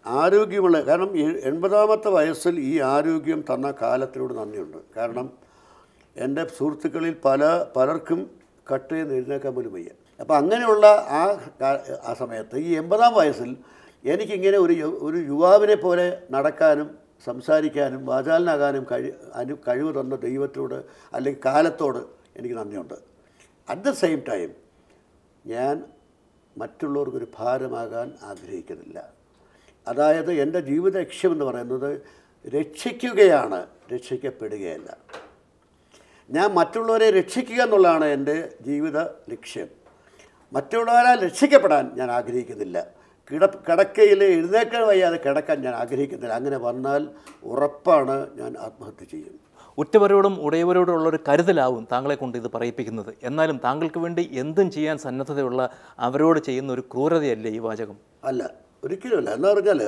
ആരോഗ്യമുള്ള കാരണം ഈ എൺപതാമത്തെ വയസ്സിൽ ഈ ആരോഗ്യം തന്ന കാലത്തിനോട് നന്ദിയുണ്ട് കാരണം എൻ്റെ സുഹൃത്തുക്കളിൽ പല പലർക്കും കട്ട് ചെയ്ത് എഴുന്നേക്കാൻ പോലും വയ്യ അപ്പോൾ അങ്ങനെയുള്ള ആ കാ- ആ സമയത്ത് ഈ എൺപതാം വയസ്സിൽ എനിക്കിങ്ങനെ ഒരു യു- ഒരു യുവാവിനെ പോലെ നടക്കാനും സംസാരിക്കാനും വാചാലനാകാനും കഴി അനു കഴിവ് തന്ന ദൈവത്തോട് അല്ലെങ്കിൽ കാലത്തോട് എനിക്ക് നന്ദിയുണ്ട് അറ്റ് ദ സെയിം ടൈം ഞാൻ മറ്റുള്ളവർക്കൊരു ഭാരമാകാൻ ആഗ്രഹിക്കുന്നില്ല അതായത് എൻ്റെ ജീവിത ലക്ഷ്യമെന്ന് പറയുന്നത് രക്ഷിക്കുകയാണ് രക്ഷിക്കപ്പെടുകയല്ല ഞാൻ മറ്റുള്ളവരെ രക്ഷിക്കുക എന്നുള്ളതാണ് എൻ്റെ ജീവിത ലക്ഷ്യം മറ്റുള്ളവരാൽ രക്ഷിക്കപ്പെടാൻ ഞാൻ ആഗ്രഹിക്കുന്നില്ല കിട കിടക്കയിൽ എഴുന്നേക്കാൻ വയ്യാതെ കിടക്കാൻ ഞാൻ ആഗ്രഹിക്കുന്നില്ല അങ്ങനെ വന്നാൽ ഉറപ്പാണ് ഞാൻ ആത്മഹത്യ ചെയ്യും ഉറ്റവരോടും ഉടയവരോടും ഉള്ള ഒരു കരുതലാവും താങ്കളെ കൊണ്ട് ഇത് പറയിപ്പിക്കുന്നത് എന്നാലും താങ്കൾക്ക് വേണ്ടി എന്തും ചെയ്യാൻ സന്നദ്ധതയുള്ള അവരോട് ചെയ്യുന്ന ഒരു ക്രൂരതയല്ലേ ഈ വാചകം അല്ല ഒരിക്കലുമല്ല എന്ന് പറഞ്ഞാൽ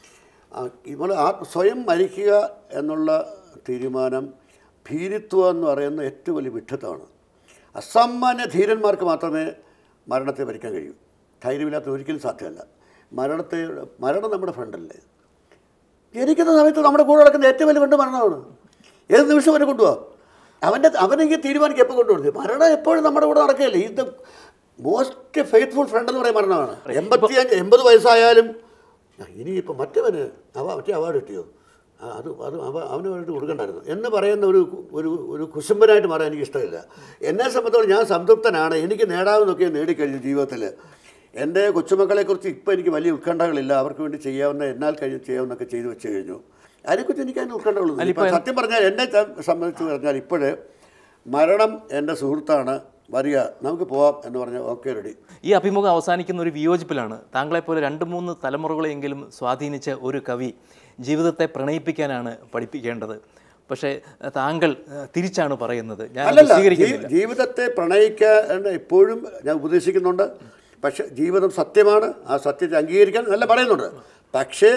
നമ്മൾ ആ സ്വയം മരിക്കുക എന്നുള്ള തീരുമാനം ഭീരുത്വം എന്ന് പറയുന്ന ഏറ്റവും വലിയ വിഡ്ഢിത്തമാണ് അസാമാന്യ ധീരന്മാർക്ക് മാത്രമേ മരണത്തെ വരിക്കാൻ കഴിയൂ ധൈര്യമില്ലാത്ത ഒരിക്കലും സാധ്യമല്ല മരണത്തെ മരണം നമ്മുടെ ഫ്രണ്ടല്ലേ ജനിക്കുന്ന സമയത്ത് നമ്മുടെ കൂടെ നടക്കുന്ന ഏറ്റവും വലിയ ഫ്രണ്ട് മരണമാണ് ഏത് നിമിഷം വരെ കൊണ്ടുപോകാം അവൻ്റെ അവനെങ്കിൽ തീരുമാനിക്കും എപ്പോൾ കൊണ്ടുപോകുന്നത് മരണം എപ്പോഴും നമ്മുടെ കൂടെ നടക്കുകയല്ലേ ഇത് മോസ്റ്റ് ഫെയ്ത്ത്ഫുൾ ഫ്രണ്ട് എന്ന് പറയുന്ന മരണമാണ് എൺപത്തി അഞ്ച് എൺപത് വയസ്സായാലും ആ, ഇനിയിപ്പോൾ മറ്റവന് അവ മറ്റേ അവാർഡ് കിട്ടിയോ ആ, അത് അത് അവ അവന് വേണ്ടി കൊടുക്കണ്ടായിരുന്നു എന്ന് പറയുന്ന ഒരു ഒരു ഒരു കുശുമ്പനായിട്ട് മാറാൻ എനിക്ക് ഇഷ്ടമില്ല എന്നെ സംബന്ധിച്ചോളം ഞാൻ സംതൃപ്തനാണ് എനിക്ക് നേടാവുന്നൊക്കെ നേടിക്കഴിഞ്ഞു ജീവിതത്തിൽ എൻ്റെ കൊച്ചുമക്കളെക്കുറിച്ച് ഇപ്പോൾ എനിക്ക് വലിയ ഉത്കണ്ഠകളില്ല അവർക്ക് വേണ്ടി ചെയ്യാവുന്ന എന്നാൽ കഴിയും ചെയ്യാവുന്നൊക്കെ ചെയ്തു വെച്ച് കഴിഞ്ഞു അതിനെക്കുറിച്ച് എനിക്ക് അതിന് ഉത്കണ്ഠകളൊന്നും ഇപ്പം സത്യം പറഞ്ഞാൽ എന്നെ ത- സംബന്ധിച്ച് പറഞ്ഞാൽ ഇപ്പോഴ് മരണം എൻ്റെ സുഹൃത്താണ് വരിക നമുക്ക് പോവാം എന്ന് പറഞ്ഞാൽ ഓക്കെ റെഡി ഈ അഭിമുഖം അവസാനിക്കുന്ന ഒരു വിയോജിപ്പിലാണ് താങ്കളെപ്പോലെ രണ്ട് മൂന്ന് തലമുറകളെങ്കിലും സ്വാധീനിച്ച ഒരു കവി ജീവിതത്തെ പ്രണയിപ്പിക്കാനാണ് പഠിപ്പിക്കേണ്ടത് പക്ഷേ അഹ്, താങ്കൾ അഹ്, തിരിച്ചാണ് പറയുന്നത് ഞാൻ അത് അല്ലല്ല സ്വീകരിക്കുന്നില്ല ജീ- ജീവിതത്തെ പ്രണയിക്കാൻ എപ്പോഴും ഞാൻ ഉപദേശിക്കുന്നുണ്ട് പക്ഷെ ജീവിതം സത്യമാണ് ആ സത്യത്തെ അംഗീകരിക്കാൻ നല്ല പറയുന്നുണ്ട് പക്ഷേ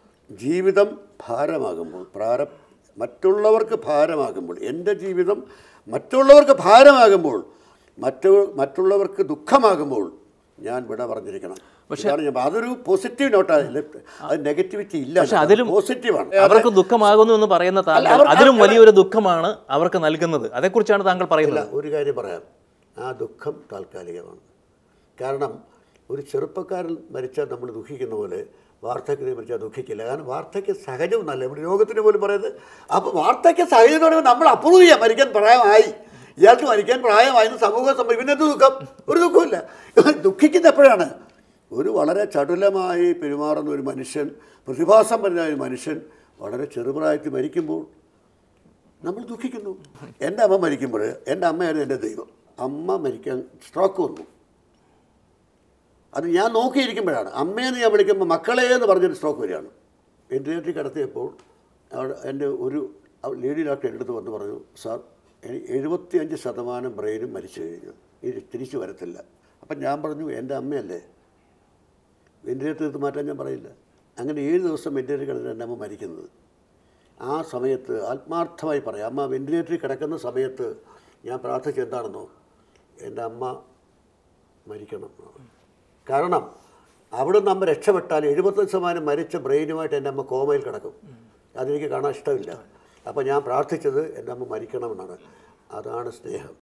ജീവിതം ഭാരമാകുമ്പോൾ പ്രാര മറ്റുള്ളവർക്ക് ഭാരമാകുമ്പോൾ എൻ്റെ ജീവിതം മറ്റുള്ളവർക്ക് ഭാരമാകുമ്പോൾ മറ്റു മറ്റുള്ളവർക്ക് ദുഃഖമാകുമ്പോൾ ഞാൻ വിട പറഞ്ഞിരിക്കണം ഇതാണ് ഞാൻ അതൊരു പോസിറ്റീവ് നോട്ടാണ് അത് നെഗറ്റിവിറ്റി ഇല്ല അതിലും- പോസിറ്റീവാണ് അവർക്ക് ദുഃഖമാകുന്നു എന്ന് പറയുന്ന താങ്കൾ അവർ- അതിലും വലിയൊരു ദുഃഖമാണ് അവർക്ക് നൽകുന്നത് അതേക്കുറിച്ചാണ് താങ്കൾ പറയുന്നത് അല്ല ഒരു കാര്യം പറയാം ആ ദുഃഖം താൽക്കാലികമാണ് കാരണം ഒരു ചെറുപ്പക്കാരൻ മരിച്ചാൽ നമ്മൾ ദുഃഖിക്കുന്ന പോലെ വാർദ്ധക്യത്തിൽ മരിച്ചാൽ ദുഃഖിക്കില്ല കാരണം വാർദ്ധക്യ സഹജം എന്നല്ല ഇവിടെ രോഗത്തിന് പോലും പറയുന്നത് അപ്പോൾ വാർദ്ധക്യ സഹജം എന്ന് പറയുമ്പോൾ നമ്മൾ അപ്രൂവ് ചെയ്യാം മരിക്കാൻ പ്രായമായി ഇയാൾക്ക് മരിക്കാൻ പ്രായമായെന്ന് സമൂഹം സംഭവിക്കും പിന്നെ എന്ത് ദുഃഖം ഒരു ദുഃഖമില്ല ദുഃഖിക്കുന്ന എപ്പോഴാണ് ഒരു വളരെ ചടുലമായി പെരുമാറുന്ന ഒരു മനുഷ്യൻ പ്രതിഭാസമ്പന്നനായ ഒരു മനുഷ്യൻ വളരെ ചെറുപ്രായത്തിൽ മരിക്കുമ്പോൾ നമ്മൾ ദുഃഖിക്കുന്നു എൻ്റെ അമ്മ മരിക്കുമ്പോൾ എൻ്റെ അമ്മയായിരുന്നു എൻ്റെ ദൈവം അമ്മ മരിക്കാൻ സ്ട്രോക്ക് വന്നു അത് ഞാൻ നോക്കിയിരിക്കുമ്പോഴാണ് അമ്മയെന്ന് ഞാൻ വിളിക്കുമ്പോൾ മക്കളെ എന്ന് പറഞ്ഞൊരു സ്ട്രോക്ക് വരികയാണ് വെന്റിലേറ്ററിൽ കിടത്തിയപ്പോൾ അവിടെ എൻ്റെ ഒരു ലേഡി ഡോക്ടർ എൻ്റെ അടുത്ത് വന്ന് പറഞ്ഞു സാർ എഴുപത്തി അഞ്ച് ശതമാനം ബ്രെയിനും മരിച്ചു കഴിഞ്ഞു ഇത് തിരിച്ചു വരത്തില്ല അപ്പം ഞാൻ പറഞ്ഞു എൻ്റെ അമ്മയല്ലേ വെന്റിലേറ്റർ എടുത്ത് മാറ്റാൻ ഞാൻ പറയില്ല അങ്ങനെ ഏഴ് ദിവസം വെന്റിലേറ്റർ കിടന്നിട്ട് എൻ്റെ അമ്മ മരിക്കുന്നത് ആ സമയത്ത് ആത്മാർത്ഥമായി പറയാം അമ്മ വെന്റിലേറ്ററിൽ കിടക്കുന്ന സമയത്ത് ഞാൻ പ്രാർത്ഥിച്ചത് എന്താണെന്നോ എൻ്റെ അമ്മ മരിക്കണം കാരണം അവിടെ നിന്ന് അമ്മ രക്ഷപ്പെട്ടാൽ എഴുപത്തഞ്ച് ശതമാനം മരിച്ച ബ്രെയിനുമായിട്ട് എൻ്റെ അമ്മ കോമയിൽ കിടക്കും അതെനിക്ക് കാണാൻ ഇഷ്ടമില്ല അപ്പോൾ ഞാൻ പ്രാർത്ഥിച്ചത് എൻ്റെ അമ്മ മരിക്കണമെന്നാണ് അതാണ് സ്നേഹം